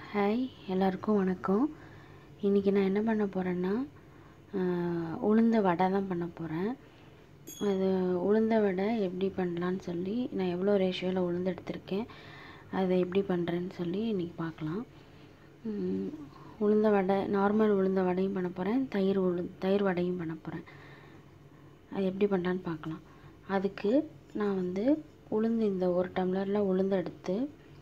Hi எல்லாருக்கும் வணக்கம் இன்றைக்கி நான் என்ன பண்ண போகிறேன்னா உளுந்த வடை தான் பண்ண போகிறேன் அது உளுந்த வடை எப்படி பண்ணலான்னு சொல்லி நான் எவ்வளோ ரேஷியோவில் உளுந்து எடுத்திருக்கேன் அதை எப்படி பண்ணுறேன்னு சொல்லி இன்றைக்கி பார்க்கலாம் உம், உளுந்த வடை நார்மல் உளுந்த வடையும் பண்ண போகிறேன் தயிர் உளு தயிர் வடையும் பண்ண போகிறேன் அது எப்படி பண்ணலான்னு பார்க்கலாம் அதுக்கு நான் வந்து உளுந்து இந்த ஒரு டம்ளரில் உளுந்து எடுத்து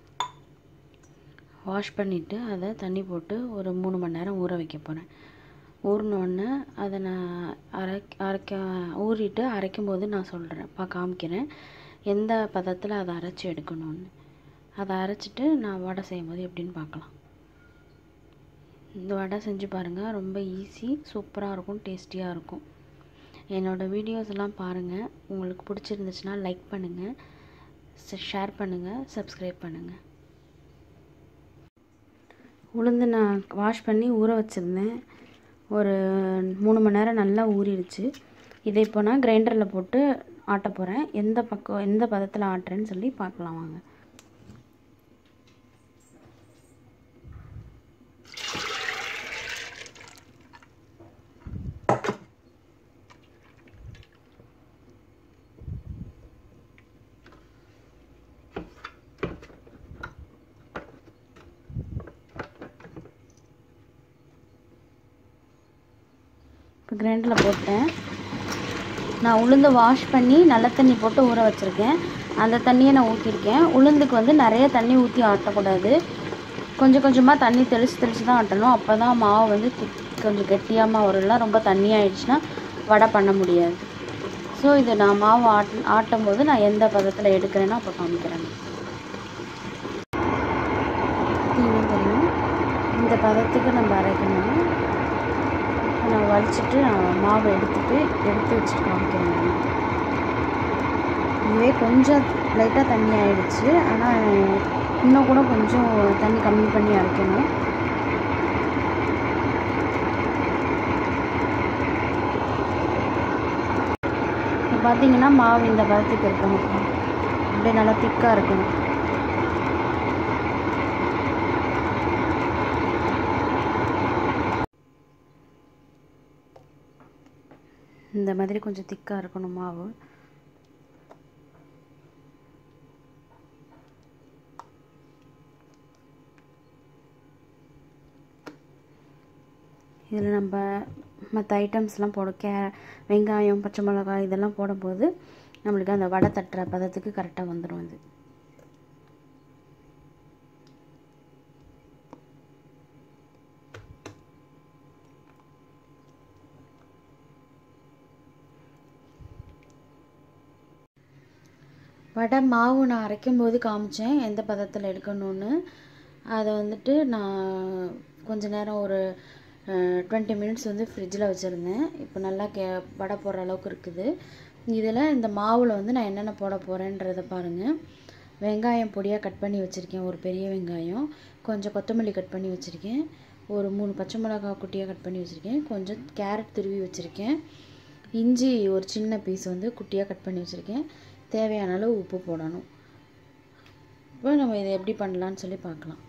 வாஷ் பண்ணிவிட்டு அதை தண்ணி போட்டு ஒரு மூணு மணி நேரம் ஊற வைக்க போகிறேன் ஊறினோடனே அதை நான் அரைக்க அரைக்க ஊறிட்டு அரைக்கும் போது நான் சொல்கிறேன் பா காமிக்கிறேன் எந்த பதத்தில் அதை அரைச்சி எடுக்கணும்னு அதை அரைச்சிட்டு நான் வடை செய்யும்போது எப்படின்னு பார்க்கலாம் இந்த வடை செஞ்சு பாருங்கள் ரொம்ப ஈஸி சூப்பராக இருக்கும் டேஸ்டியாக இருக்கும் என்னோடய வீடியோஸ் எல்லாம் பாருங்கள் உங்களுக்கு பிடிச்சிருந்துச்சுன்னா லைக் பண்ணுங்கள் ஷேர் பண்ணுங்கள் சப்ஸ்கிரைப் பண்ணுங்கள் உளுந்து நான் வாஷ் பண்ணி ஊற வச்சுருந்தேன் ஒரு மூணு மணி நேரம் நல்லா ஊறிடுச்சு இதை இப்போ நான் கிரைண்டரில் போட்டு ஆட்ட போகிறேன் எந்த பக்கம் எந்த பதத்தில் ஆட்டுறேன்னு சொல்லி பார்க்கலாம் வாங்க இப்போ கிரைண்டரில் போட்டேன் நான் உளுந்து வாஷ் பண்ணி நல்ல தண்ணி போட்டு ஊற வச்சுருக்கேன் அந்த தண்ணியை நான் ஊற்றிருக்கேன் உளுந்துக்கு வந்து நிறைய தண்ணி ஊற்றி ஆட்டக்கூடாது கொஞ்சம் கொஞ்சமாக தண்ணி தெளித்து தெளித்து தான் ஆட்டணும் அப்போ தான் மாவு வந்து திக் கொஞ்சம் கெட்டியாமல் வரும்ல ரொம்ப தண்ணியாகிடுச்சுன்னா வடை பண்ண முடியாது ஸோ இது நான் மாவு ஆட் ஆட்டும் போது நான் எந்த பதத்தில் எடுக்கிறேனோ அப்போ காமிக்கிறேன் பார்த்தீங்கன்னா தெரியும் இந்த பதத்துக்கு நம்ம அரைக்கணும் நான் வலிச்சிட்டு நான் மாவை எடுத்துட்டு எடுத்து வச்சுட்டு காமிக்கிறேன் நான். இதுவே கொஞ்சம் லைட்டாக தண்ணி ஆயிடுச்சு ஆனால் இன்னும் கூட கொஞ்சம் தண்ணி கம்மி பண்ணி அரைக்கணும் இப்போ பார்த்தீங்கன்னா மாவு இந்த பதத்துக்கு இருக்கணும் அப்படியே நல்லா திக்காக இருக்கணும் இந்த மாதிரி கொஞ்சம் திக்காக இருக்கணும் மாவு இதில் நம்ம மற்ற ஐட்டம்ஸ்லாம் போட கே வெங்காயம் பச்சை மிளகாய் இதெல்லாம் போடும்போது நம்மளுக்கு அந்த வடை தட்டுற பதத்துக்கு கரெக்டாக வந்துடும் அது வடை மாவு நான் அரைக்கும் போது காமிச்சேன் எந்த பதத்தில் எடுக்கணும்னு அதை வந்துட்டு நான் கொஞ்ச நேரம் ஒரு டுவெண்ட்டி மினிட்ஸ் வந்து ஃப்ரிட்ஜில் வச்சுருந்தேன் இப்போ நல்லா கே வடை போடுற அளவுக்கு இருக்குது இதில் இந்த மாவில் வந்து நான் என்னென்ன போட போகிறேன்றதை பாருங்கள் வெங்காயம் பொடியாக கட் பண்ணி வச்சுருக்கேன் ஒரு பெரிய வெங்காயம் கொஞ்சம் கொத்தமல்லி கட் பண்ணி வச்சுருக்கேன் ஒரு மூணு பச்சை மிளகா குட்டியாக கட் பண்ணி வச்சுருக்கேன் கொஞ்சம் கேரட் துருவி வச்சுருக்கேன் இஞ்சி ஒரு சின்ன பீஸ் வந்து குட்டியாக கட் பண்ணி வச்சுருக்கேன் தேவையான அளவு உப்பு போடணும் இப்போ நம்ம இதை எப்படி பண்ணலான்னு சொல்லி பார்க்கலாம்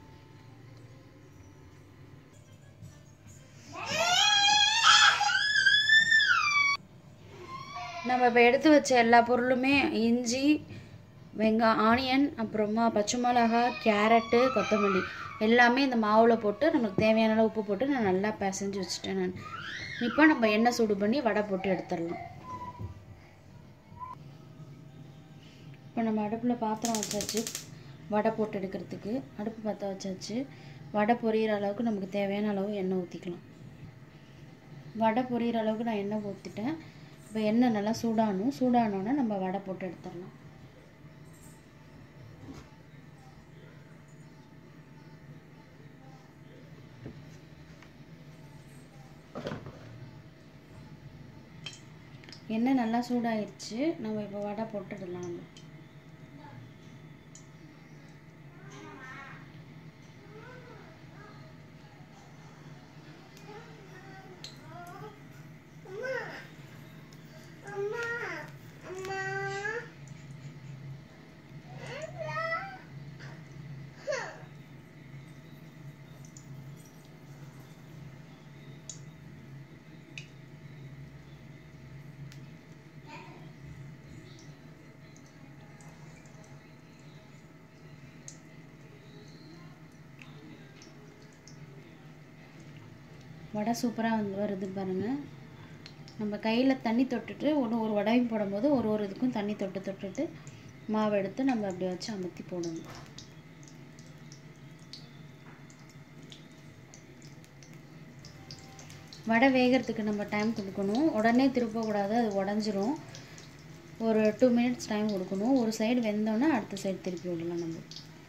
நம்ம இப்போ எடுத்து வச்ச எல்லா பொருளுமே இஞ்சி வெங்கா ஆனியன் அப்புறமா பச்சை மிளகா கேரட்டு கொத்தமல்லி எல்லாமே இந்த மாவில் போட்டு நமக்கு தேவையான அளவு உப்பு போட்டு நான் நல்லா பிசைஞ்சு வச்சுட்டேன் நான் இப்போ நம்ம எண்ணெய் சூடு பண்ணி வடை போட்டு எடுத்துடலாம் இப்போ நம்ம அடுப்பில் பாத்திரம் வச்சாச்சு வடை போட்டு எடுக்கிறதுக்கு அடுப்பு பற்ற வச்சாச்சு வடை பொரியிற அளவுக்கு நமக்கு தேவையான அளவு எண்ணெய் ஊற்றிக்கலாம் வடை பொரியிற அளவுக்கு நான் எண்ணெய் ஊற்றிட்டேன் இப்போ எண்ணெய் நல்லா சூடாகணும் சூடானோன்னே நம்ம வடை போட்டு எடுத்துடலாம் எண்ணெய் நல்லா சூடாயிருச்சு நம்ம இப்போ வடை போட்டுடலாம் நம்ம வடை சூப்பராக வந்து வருது பாருங்கள் நம்ம கையில் தண்ணி தொட்டுட்டு ஒன்று ஒரு வடையும் போடும்போது ஒரு ஒரு இதுக்கும் தண்ணி தொட்டு தொட்டுட்டு மாவு எடுத்து நம்ம அப்படி வச்சு அமர்த்தி போடணும் வடை வேகிறதுக்கு நம்ம டைம் கொடுக்கணும் உடனே திருப்பக்கூடாது அது உடஞ்சிரும் ஒரு டூ மினிட்ஸ் டைம் கொடுக்கணும் ஒரு சைடு வெந்தோன்னே அடுத்த சைடு திருப்பி விடலாம் நம்ம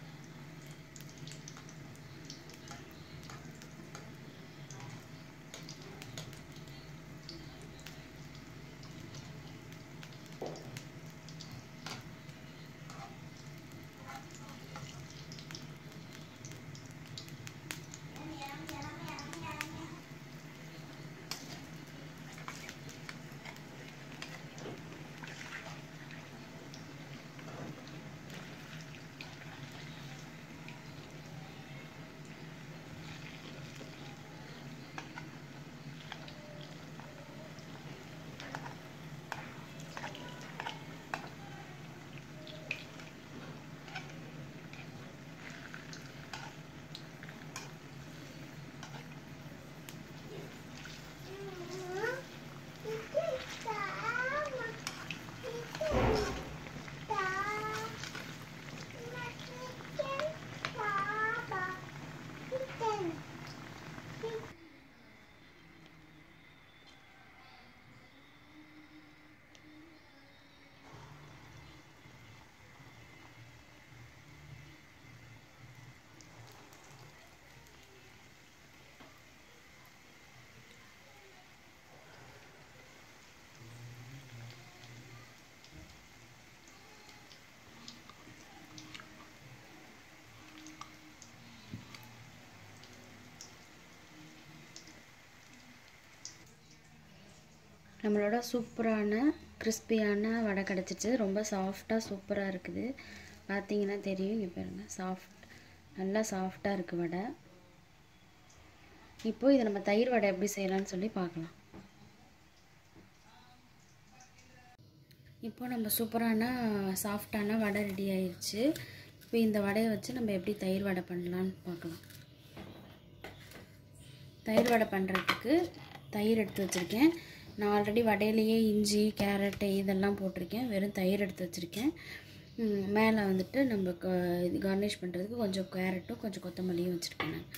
நம்மளோட சூப்பரான கிறிஸ்பியான வடை கிடச்சிச்சு ரொம்ப சாஃப்டாக சூப்பராக இருக்குது பார்த்தீங்கன்னா தெரியும் இங்கே பாருங்கள் சாஃப்ட் நல்லா சாஃப்டாக இருக்குது வடை இப்போது இதை நம்ம தயிர் வடை எப்படி செய்யலாம்னு சொல்லி பார்க்கலாம் இப்போ நம்ம சூப்பரான சாஃப்டான வடை ரெடி ஆயிடுச்சு இப்போ இந்த வடையை வச்சு நம்ம எப்படி தயிர் வடை பண்ணலான்னு பார்க்கலாம் தயிர் வடை பண்ணுறதுக்கு தயிர் எடுத்து வச்சுருக்கேன் நான் ஆல்ரெடி வடையிலேயே இஞ்சி கேரட்டு இதெல்லாம் போட்டிருக்கேன் வெறும் தயிர் எடுத்து வச்சுருக்கேன் மேலே வந்துட்டு நம்ம க இது கார்னிஷ் பண்ணுறதுக்கு கொஞ்சம் கேரட்டும் கொஞ்சம் கொத்தமல்லியும் வச்சுருக்கேன் நான்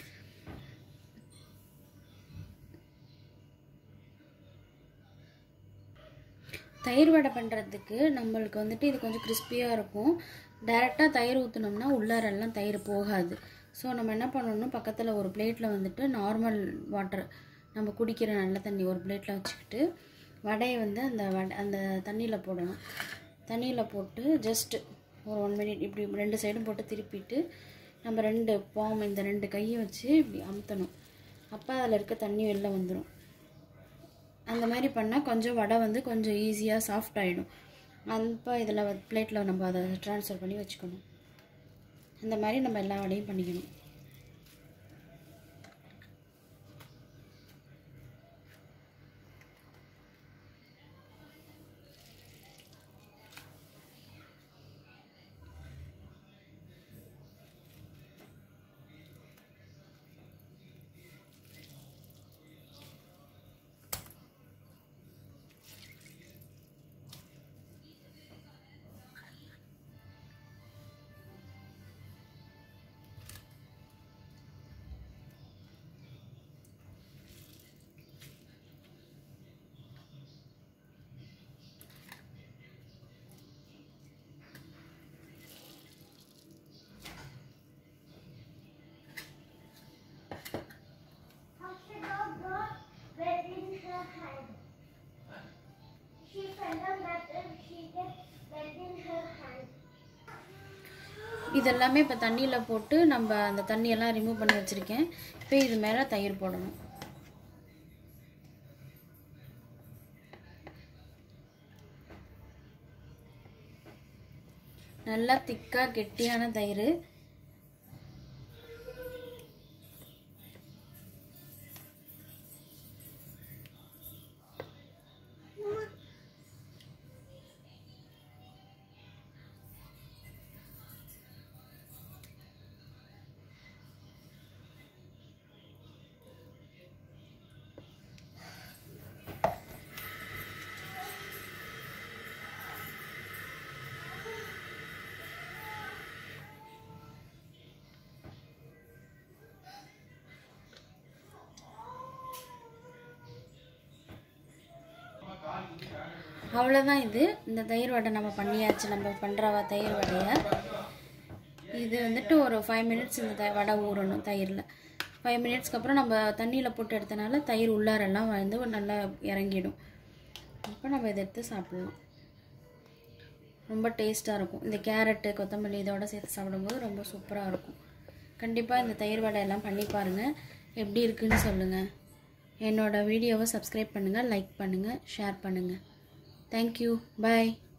தயிர் வடை பண்ணுறதுக்கு நம்மளுக்கு வந்துட்டு இது கொஞ்சம் கிறிஸ்பியாக இருக்கும் டைரெக்டாக தயிர் ஊற்றினோம்னா உள்ளாரெல்லாம் தயிர் போகாது ஸோ நம்ம என்ன பண்ணணும்னா பக்கத்தில் ஒரு பிளேட்டில் வந்துட்டு நார்மல் வாட்டர் நம்ம குடிக்கிற நல்ல தண்ணி ஒரு பிளேட்டில் வச்சுக்கிட்டு வடையை வந்து அந்த வடை அந்த தண்ணியில் போடணும் தண்ணியில் போட்டு ஜஸ்ட்டு ஒரு ஒன் மினிட் இப்படி ரெண்டு சைடும் போட்டு திருப்பிட்டு நம்ம ரெண்டு பாம் இந்த ரெண்டு கையை வச்சு இப்படி அமுத்தணும் அப்போ அதில் இருக்க தண்ணி வெளில வந்துடும் அந்த மாதிரி பண்ணால் கொஞ்சம் வடை வந்து கொஞ்சம் ஈஸியாக சாஃப்ட் ஆகிடும் அப்போ இதில் பிளேட்டில் நம்ம அதை ட்ரான்ஸ்ஃபர் பண்ணி வச்சுக்கணும் இந்த மாதிரி நம்ம எல்லா வடையும் பண்ணிக்கணும் இதெல்லாமே இப்போ தண்ணியில் போட்டு நம்ம அந்த தண்ணியெல்லாம் ரிமூவ் பண்ணி வச்சுருக்கேன் இப்போ இது மேலே தயிர் போடணும் நல்லா திக்காக கெட்டியான தயிர் அவ்வளோதான் இது இந்த தயிர் வடை நம்ம பண்ணியாச்சு நம்ம பண்ணுற தயிர் வடையை இது வந்துட்டு ஒரு ஃபைவ் மினிட்ஸ் இந்த த வடை ஊறணும் தயிரில் ஃபைவ் மினிட்ஸ்க்கு அப்புறம் நம்ம தண்ணியில் போட்டு எடுத்தனால தயிர் உள்ளாரெல்லாம் வந்து நல்லா இறங்கிடும் அப்போ நம்ம இதை எடுத்து சாப்பிட்லாம் ரொம்ப டேஸ்ட்டாக இருக்கும் இந்த கேரட்டு கொத்தமல்லி இதோட சேர்த்து சாப்பிடும்போது ரொம்ப சூப்பராக இருக்கும் கண்டிப்பாக இந்த தயிர் வடை எல்லாம் பண்ணி பாருங்கள் எப்படி இருக்குன்னு சொல்லுங்கள் என்னோடய வீடியோவை சப்ஸ்கிரைப் பண்ணுங்கள் லைக் பண்ணுங்கள் ஷேர் பண்ணுங்கள் தேங்க்யூ பாய்